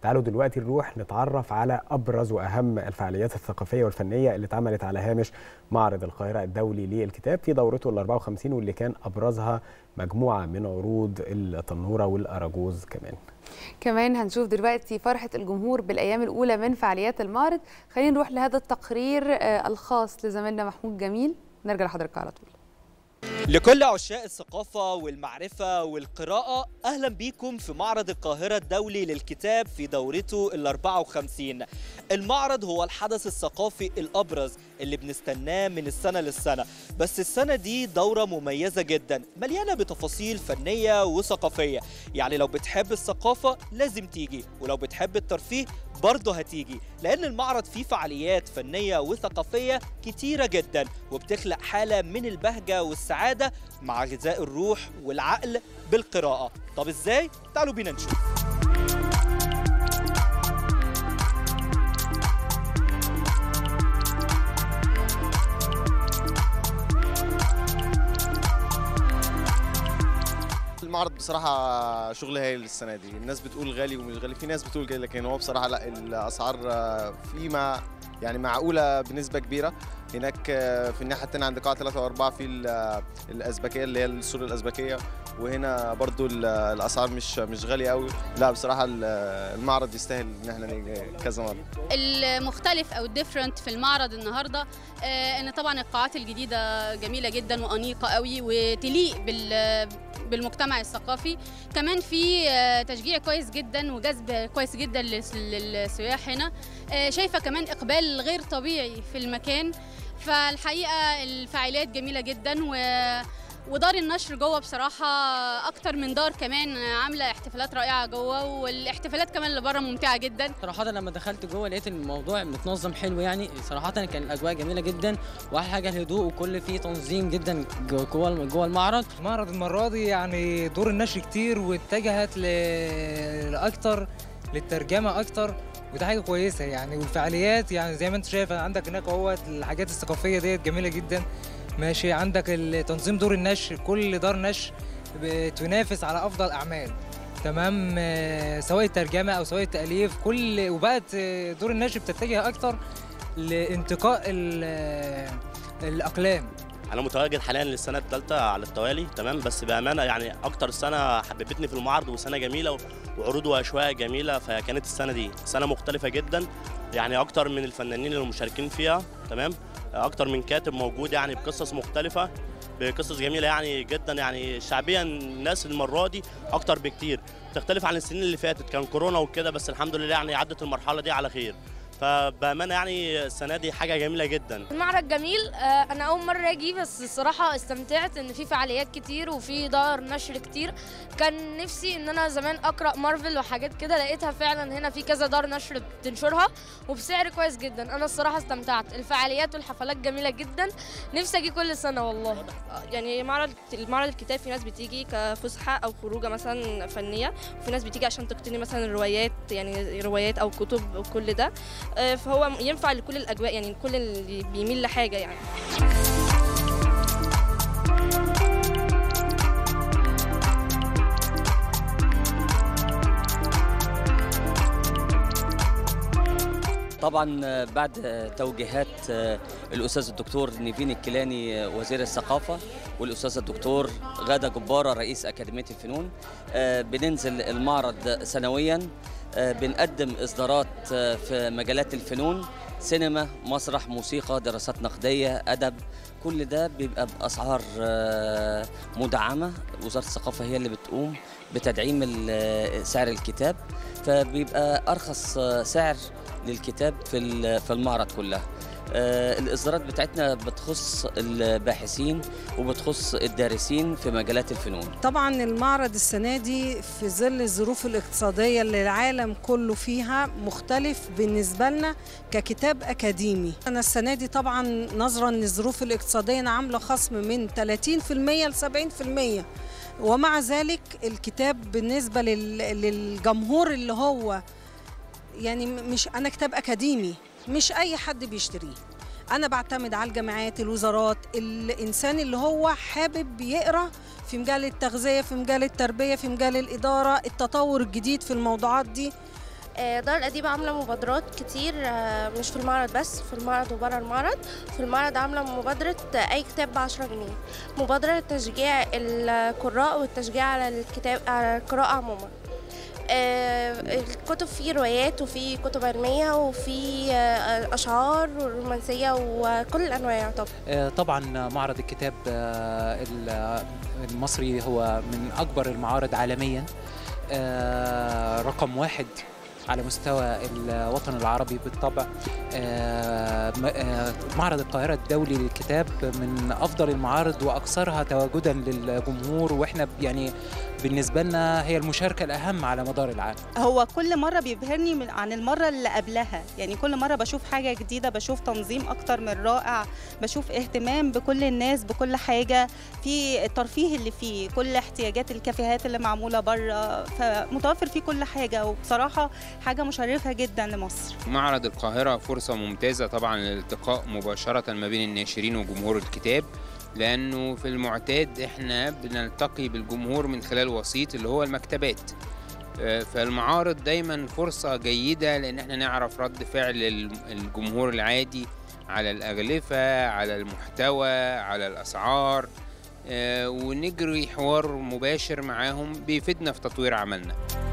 تعالوا دلوقتي نروح نتعرف على ابرز واهم الفعاليات الثقافيه والفنيه اللي اتعملت على هامش معرض القاهره الدولي للكتاب في دورته ال 54 واللي كان ابرزها مجموعه من عروض التنوره والاراجوز كمان كمان هنشوف دلوقتي فرحة الجمهور بالأيام الأولى من فعاليات المعرض خلينا نروح لهذا التقرير الخاص لزميلنا محمود جميل نرجع لحضرتك على طول لكل عشاق الثقافة والمعرفة والقراءة أهلا بيكم في معرض القاهرة الدولي للكتاب في دورته ال 54 المعرض هو الحدث الثقافي الأبرز اللي بنستناه من السنة للسنة بس السنة دي دورة مميزة جدا مليانة بتفاصيل فنية وثقافية يعني لو بتحب الثقافة لازم تيجي ولو بتحب الترفيه برضه هتيجي لأن المعرض فيه فعاليات فنية وثقافية كتيرة جدا وبتخلق حالة من البهجة والسعادة مع غذاء الروح والعقل بالقراءة طب ازاي؟ تعالوا بينا نشوف المعرض بصراحة شغل هايل السنة دي الناس بتقول غالي ومش غالي في ناس بتقول غالي لكن هو بصراحة لا الأسعار في ما يعني معقولة بنسبة كبيرة هناك في الناحية التانية عند قاعة 3 و4 في الأزبكية اللي هي السور الأزبكية وهنا برضو الأسعار مش مش غالية قوي لا بصراحة المعرض يستاهل إن احنا نيجي كذا مرة المختلف أو الديفرنت في المعرض النهاردة إن طبعا القاعات الجديدة جميلة جدا وأنيقة قوي وتليق بال بالمجتمع الثقافي كمان في تشجيع كويس جدا وجذب كويس جدا للسياح هنا شايفه كمان اقبال غير طبيعي في المكان فالحقيقه الفعاليات جميله جدا و ودار النشر جوه بصراحه اكتر من دار كمان عامله احتفالات رائعه جوه والاحتفالات كمان اللي بره ممتعه جدا صراحه لما دخلت جوه لقيت الموضوع متنظم حلو يعني صراحه كان الاجواء جميله جدا واحلى حاجه الهدوء وكل فيه تنظيم جدا جوه جوه المعرض المعرض المره دي يعني دور النشر كتير واتجهت ل... لاكتر للترجمه اكتر وده حاجه كويسه يعني والفعاليات يعني زي ما انت شايف عندك هناك اهوت الحاجات الثقافيه ديت جميله جدا ماشي عندك تنظيم دور النشر كل دار نشر بتنافس على افضل اعمال تمام سواء الترجمه او سواء التاليف كل وبقت دور النشر بتتجه اكتر لانتقاء الاقلام انا متواجد حاليا للسنه الثالثه على التوالي تمام بس بامانه يعني اكتر سنه حببتني في المعرض وسنه جميله وعروض واشواق جميله فكانت السنه دي سنه مختلفه جدا يعني اكتر من الفنانين المشاركين فيها تمام اكتر من كاتب موجود يعني بقصص مختلفه بقصص جميله يعني جدا يعني شعبيا الناس المره دي اكتر بكتير تختلف عن السنين اللي فاتت كان كورونا وكده بس الحمد لله يعني عدت المرحله دي على خير فبامانه يعني السنه دي حاجه جميله جدا المعرض جميل انا اول مره اجي بس الصراحه استمتعت ان في فعاليات كتير وفي دار نشر كتير كان نفسي ان انا زمان اقرا مارفل وحاجات كده لقيتها فعلا هنا في كذا دار نشر بتنشرها وبسعر كويس جدا انا الصراحه استمتعت الفعاليات والحفلات جميله جدا نفسي اجي كل سنه والله يعني معرض المعرض الكتاب في ناس بتيجي كفسحه او خروجه مثلا فنيه وفي ناس بتيجي عشان تقتني مثلا الروايات يعني روايات او كتب وكل ده فهو ينفع لكل الاجواء يعني كل اللي بيميل لحاجه يعني طبعا بعد توجيهات الاستاذ الدكتور نيفين الكيلاني وزير الثقافه والاستاذ الدكتور غاده جباره رئيس اكاديميه الفنون بننزل المعرض سنويا بنقدم اصدارات في مجالات الفنون سينما مسرح موسيقى دراسات نقديه ادب كل ده بيبقى باسعار مدعمه وزاره الثقافه هي اللي بتقوم بتدعيم سعر الكتاب فبيبقى ارخص سعر للكتاب في في المعرض كلها الاصدارات بتاعتنا بتخص الباحثين وبتخص الدارسين في مجالات الفنون طبعا المعرض السنه دي في ظل الظروف الاقتصاديه اللي العالم كله فيها مختلف بالنسبه لنا ككتاب اكاديمي انا السنه دي طبعا نظرا للظروف الاقتصاديه انا عامله خصم من 30% ل 70% ومع ذلك الكتاب بالنسبه للجمهور اللي هو يعني مش انا كتاب اكاديمي مش اي حد بيشتريه انا بعتمد على الجامعات الوزارات الانسان اللي هو حابب يقرا في مجال التغذيه في مجال التربيه في مجال الاداره التطور الجديد في الموضوعات دي آه، دار الأديب عاملة مبادرات كتير آه، مش في المعرض بس في المعرض وبره المعرض في المعرض عاملة مبادرة آه، أي كتاب بعشرة جنيه مبادرة لتشجيع القراء والتشجيع على الكتاب على القراءة عموما آه، الكتب فيه روايات وفي كتب علمية وفي آه، أشعار ورومانسية وكل الأنواع يعتبر آه، طبعا معرض الكتاب آه، ال- المصري هو من أكبر المعارض عالميا آه، رقم واحد على مستوى الوطن العربي بالطبع آه، م- آه، معرض القاهرة الدولي للكتاب من أفضل المعارض وأكثرها تواجدا للجمهور وإحنا يعني بالنسبة لنا هي المشاركة الأهم على مدار العام هو كل مرة بيبهرني من عن المرة اللي قبلها يعني كل مرة بشوف حاجة جديدة بشوف تنظيم أكتر من رائع بشوف اهتمام بكل الناس بكل حاجة في الترفيه اللي فيه كل احتياجات الكافيهات اللي معمولة بره فمتوفر فيه كل حاجة وبصراحة حاجة مشرفة جدا لمصر معرض القاهرة فرصة ممتازة طبعا للالتقاء مباشرة ما بين الناشرين وجمهور الكتاب لأنه في المعتاد إحنا بنلتقي بالجمهور من خلال وسيط اللي هو المكتبات آه، فالمعارض دايما فرصة جيدة لأن احنا نعرف رد فعل الم- الجمهور العادي على الأغلفة على المحتوى على الأسعار آه، ونجري حوار مباشر معاهم بيفيدنا في تطوير عملنا